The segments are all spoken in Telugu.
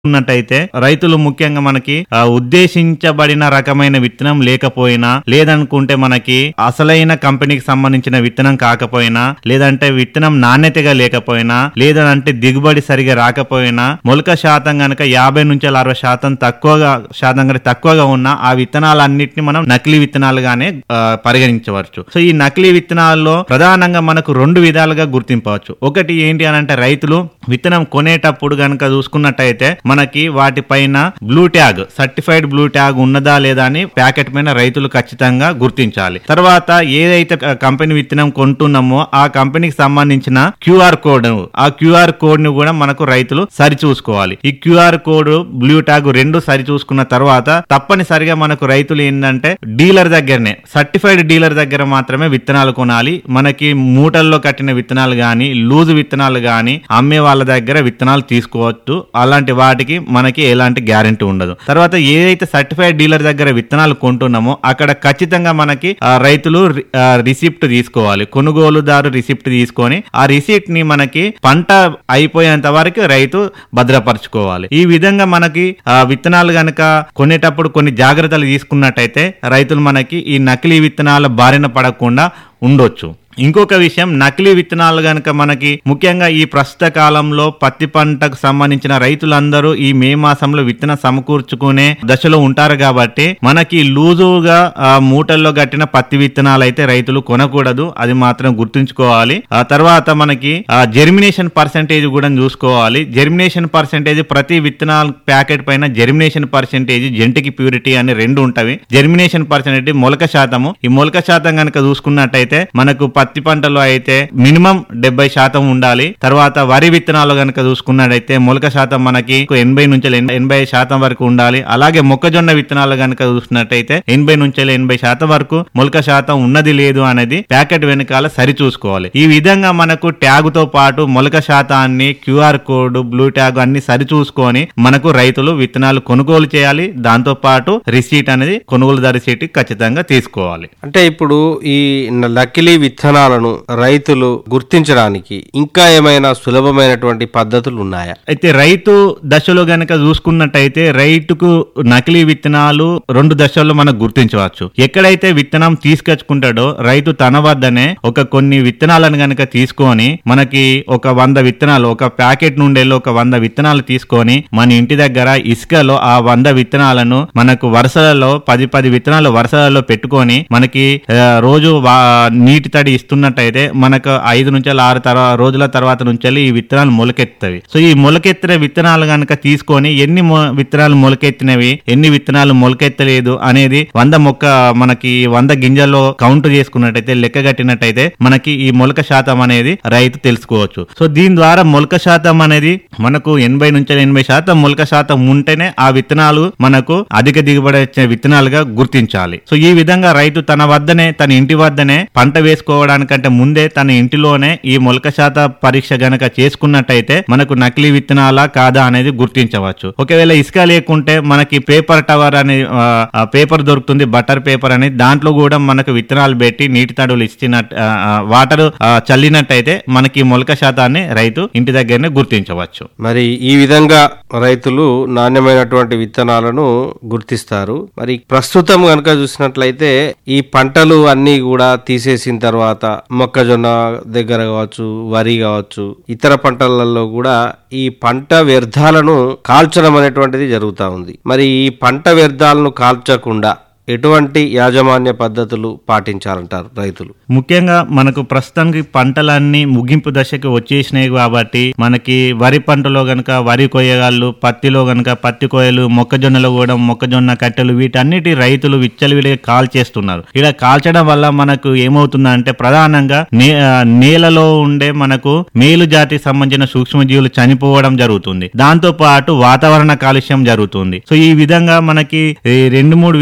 ఉన్నట్టయితే రైతులు ముఖ్యంగా మనకి ఆ, ఉద్దేశించబడిన రకమైన విత్తనం లేకపోయినా లేదనుకుంటే మనకి అసలైన కంపెనీకి సంబంధించిన విత్తనం కాకపోయినా లేదంటే విత్తనం నాణ్యతగా లేకపోయినా లేదంటే దిగుబడి సరిగా రాకపోయినా మొలక శాతం గనక యాభై నుంచి అరవై శాతం తక్కువగా శాతం కనుక తక్కువగా ఉన్న ఆ విత్తనాలన్నిటిని మనం నకిలీ విత్తనాలుగానే ఆ, పరిగణించవచ్చు సో ఈ నకిలీ విత్తనాల్లో ప్రధానంగా మనకు రెండు విధాలుగా గుర్తింపవచ్చు ఒకటి ఏంటి అని అంటే రైతులు విత్తనం కొనేటప్పుడు గనక చూసుకున్నట్టయితే మనకి వాటిపైన blue tag certified blue tag ఉన్నదా లేదా అని ప్యాకెట్ పైన రైతులు ఖచ్చితంగా గుర్తించాలి తర్వాత ఏదైతే క- కంపెనీ విత్తనం కొంటున్నామో ఆ కంపెనీకి సంబంధించిన క్యూఆర్ కోడ్ ఆ క్యూఆర్ కోడ్ ని కూడా మనకు రైతులు సరి చూసుకోవాలి ఈ క్యూఆర్ కోడ్ బ్లూ ట్యాగ్ రెండు సరి చూసుకున్న తర్వాత తప్పనిసరిగా మనకు రైతులు ఏంటంటే డీలర్ దగ్గరనే సర్టిఫైడ్ డీలర్ దగ్గర మాత్రమే విత్తనాలు కొనాలి మనకి మూటల్లో కట్టిన విత్తనాలు గాని లూజు విత్తనాలు గాని అమ్మే వాళ్ళ దగ్గర విత్తనాలు తీసుకోవచ్చు అలాంటి వాటికి మనకి ఎలాంటి గ్యారెంటీ ఉండదు తర్వాత ఏదైతే సర్టిఫైడ్ డీలర్ దగ్గర విత్తనాలు కొంటున్నామో అక్కడ ఖచ్చితంగా మనకి ఆ, రైతులు రి- ఆ, రిసిప్ట్ తీసుకోవాలి కొనుగోలుదారు రిసిప్ట్ తీసుకొని ఆ రిసిప్ట్ ని మనకి పంట అయిపోయేంత వరకు రైతు భద్రపరచుకోవాలి ఈ విధంగా మనకి ఆ, విత్తనాలు గనక కొనేటప్పుడు కొన్ని జాగ్రత్తలు తీసుకున్నట్టయితే రైతులు మనకి ఈ నకిలీ విత్తనాల బారిన పడకుండా ఉండొచ్చు ఇంకొక విషయం నకిలీ విత్తనాలు గనక మనకి ముఖ్యంగా ఈ ప్రస్తుత కాలంలో పత్తి పంటకు సంబంధించిన రైతులందరూ ఈ మే మాసంలో విత్తన సమకూర్చుకునే దశలో ఉంటారు కాబట్టి మనకి లూజుగా ఆ, మూటల్లో కట్టిన పత్తి విత్తనాలు అయితే రైతులు కొనకూడదు అది మాత్రం గుర్తుంచుకోవాలి ఆ తర్వాత మనకి ఆ జెర్మినేషన్ పర్సెంటేజ్ కూడా చూసుకోవాలి జెర్మినేషన్ పర్సెంటేజ్ ప్రతి విత్తనాల ప్యాకెట్ పైన జెర్మినేషన్ పర్సెంటేజ్ జెంటికి ప్యూరిటీ అని రెండు ఉంటవి జెర్మినేషన్ పర్సెంటేజ్ మొలక శాతము ఈ మొలక శాతం కనుక చూసుకున్నట్టయితే మనకు పత్తి పంటలో అయితే మినిమం డెబ్బై శాతం ఉండాలి తర్వాత వరి విత్తనాలు కనుక చూసుకున్నట్టయితే మొలక శాతం మనకి ఎనభై నుంచి ఎనభై శాతం వరకు ఉండాలి అలాగే మొక్కజొన్న విత్తనాలు కనుక చూసుకున్నట్టయితే ఎనభై నుంచి ఎనభై శాతం వరకు మొలక శాతం ఉన్నది లేదు అనేది ప్యాకెట్ వెనకాల సరి చూసుకోవాలి ఈ విధంగా మనకు ట్యాగ్ తో పాటు మొలక శాతాన్ని క్యూఆర్ కోడ్ బ్లూ ట్యాగ్ అన్ని సరి చూసుకొని మనకు రైతులు విత్తనాలు కొనుగోలు చేయాలి దాంతో పాటు రిసీట్ అనేది కొనుగోలుదారు రిసీట్ ఖచ్చితంగా తీసుకోవాలి అంటే ఇప్పుడు ఈ న- నకిలీ విత్తనాలను రైతులు గుర్తించడానికి ఇంకా ఏమైనా సులభమైనటువంటి పద్ధతులు ఉన్నాయా అయితే రైతు దశలో గనక చూసుకున్నట్టయితే రైతుకు నకిలీ విత్తనాలు రెండు దశల్లో మనం గుర్తించవచ్చు ఎక్కడైతే విత్తనం తీసుకొచ్చుకుంటాడో రైతు తన వద్దనే ఒక కొన్ని విత్తనాలను గనక తీసుకొని మనకి ఒక వంద విత్తనాలు ఒక ప్యాకెట్ నుండి ఒక వంద విత్తనాలు తీసుకొని మన ఇంటి దగ్గర ఇసుకలో ఆ వంద విత్తనాలను మనకు వరుసలలో పది పది విత్తనాలు వరుసలలో పెట్టుకొని మనకి ఆ, రోజు వా- నీటి తడి ఇస్తున్నట్టయితే మనకు ఐదు నుంచి ఆరు తర్వా రోజుల తర్వాత నుంచి ఈ విత్తనాలు మొలకెత్తవి సో ఈ మొలకెత్తిన విత్తనాలు గనక తీసుకొని ఎన్ని మొ- విత్తనాలు మొలకెత్తినవి ఎన్ని విత్తనాలు మొలకెత్తలేదు అనేది వంద మొక్క మనకి వంద గింజల్లో కౌంట్ చేసుకున్నట్టయితే లెక్క కట్టినట్టయితే మనకి ఈ మొలక శాతం అనేది రైతు తెలుసుకోవచ్చు సో దీని ద్వారా మొలక శాతం అనేది మనకు ఎనభై నుంచి ఎనభై శాతం మొలక శాతం ఉంటేనే ఆ విత్తనాలు మనకు అధిక దిగుబడి వచ్చే విత్తనాలుగా గుర్తించాలి సో ఈ విధంగా రైతు తన వద్దనే తన ఇంటి వద్దనే పంట వేసుకోవడానికంటే ముందే తన ఇంటిలోనే ఈ మొలక శాత పరీక్ష గనక చేసుకున్నట్టయితే మనకు నకిలీ విత్తనాలా కాదా అనేది గుర్తించవచ్చు ఒకవేళ ఇసుక లేకుంటే మనకి పేపర్ టవర్ అనే ఆ, ఆ పేపర్ దొరుకుతుంది బటర్ పేపర్ అని దాంట్లో కూడా మనకు విత్తనాలు పెట్టి నీటి తడులు ఇచ్చినట్టు వాటర్ చల్లినట్టయితే మనకి ఈ మొలక శాతాన్ని రైతు ఇంటి దగ్గరనే గుర్తించవచ్చు మరి ఈ విధంగా రైతులు నాణ్యమైనటువంటి విత్తనాలను గుర్తిస్తారు మరి ప్రస్తుతం కనుక చూసినట్లయితే ఈ పంటలు అన్ని కూడా తీసేసిన తర్వాత మొక్కజొన్న దగ్గర కావచ్చు వరి కావచ్చు ఇతర పంటలలో కూడా ఈ పంట వ్యర్థాలను కాల్చడం అనేటువంటిది జరుగుతూ ఉంది మరి ఈ పంట వ్యర్థాలను కాల్చకుండా ఎటువంటి యాజమాన్య పద్ధతులు పాటించాలంటారు రైతులు ముఖ్యంగా మనకు ప్రస్తుతానికి పంటలన్నీ ముగింపు దశకి వచ్చేసినాయి కాబట్టి మనకి వరి పంటలో గనక వరి కొయ్యగాళ్ళు పత్తిలో గనక పత్తి కొయ్యలు మొక్కజొన్నలో కూడా మొక్కజొన్న కట్టెలు వీటన్నిటి రైతులు విచ్చలవిడిగా కాల్చేస్తున్నారు ఇలా కాల్చడం వల్ల మనకు ఏమవుతుందంటే ప్రధానంగా నే- ఆ, నేలలో ఉండే మనకు మేలు జాతికి సంబంధించిన సూక్ష్మజీవులు చనిపోవడం జరుగుతుంది దాంతో పాటు వాతావరణ కాలుష్యం జరుగుతుంది సో ఈ విధంగా మనకి ఈ రెండు మూడు విధాలుగా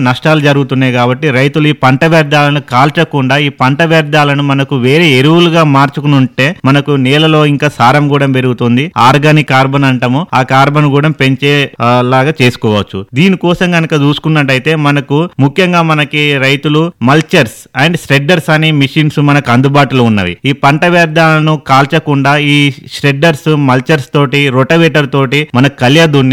నష్టాలు జరుగుతున్నాయి కాబట్టి రైతులు ఈ పంట వ్యర్థాలను కాల్చకుండా ఈ పంట వ్యర్థాలను మనకు వేరే ఎరువులుగా మార్చుకుని ఉంటే మనకు నేలలో ఇంకా సారం కూడా పెరుగుతుంది ఆర్గానిక్ కార్బన్ అంటాము ఆ కార్బన్ కూడా పెంచే ఆ, లాగా చేసుకోవచ్చు దీనికోసం కనుక చూసుకున్నట్టయితే మనకు ముఖ్యంగా మనకి రైతులు మల్చర్స్ అండ్ ష్రెడ్డర్స్ అనే మిషన్స్ మనకు అందుబాటులో ఉన్నవి ఈ పంట వ్యర్థాలను కాల్చకుండా ఈ ష్రెడ్డర్స్ మల్చర్స్ తోటి రొటవేటర్ తోటి మన కలియ దున్ని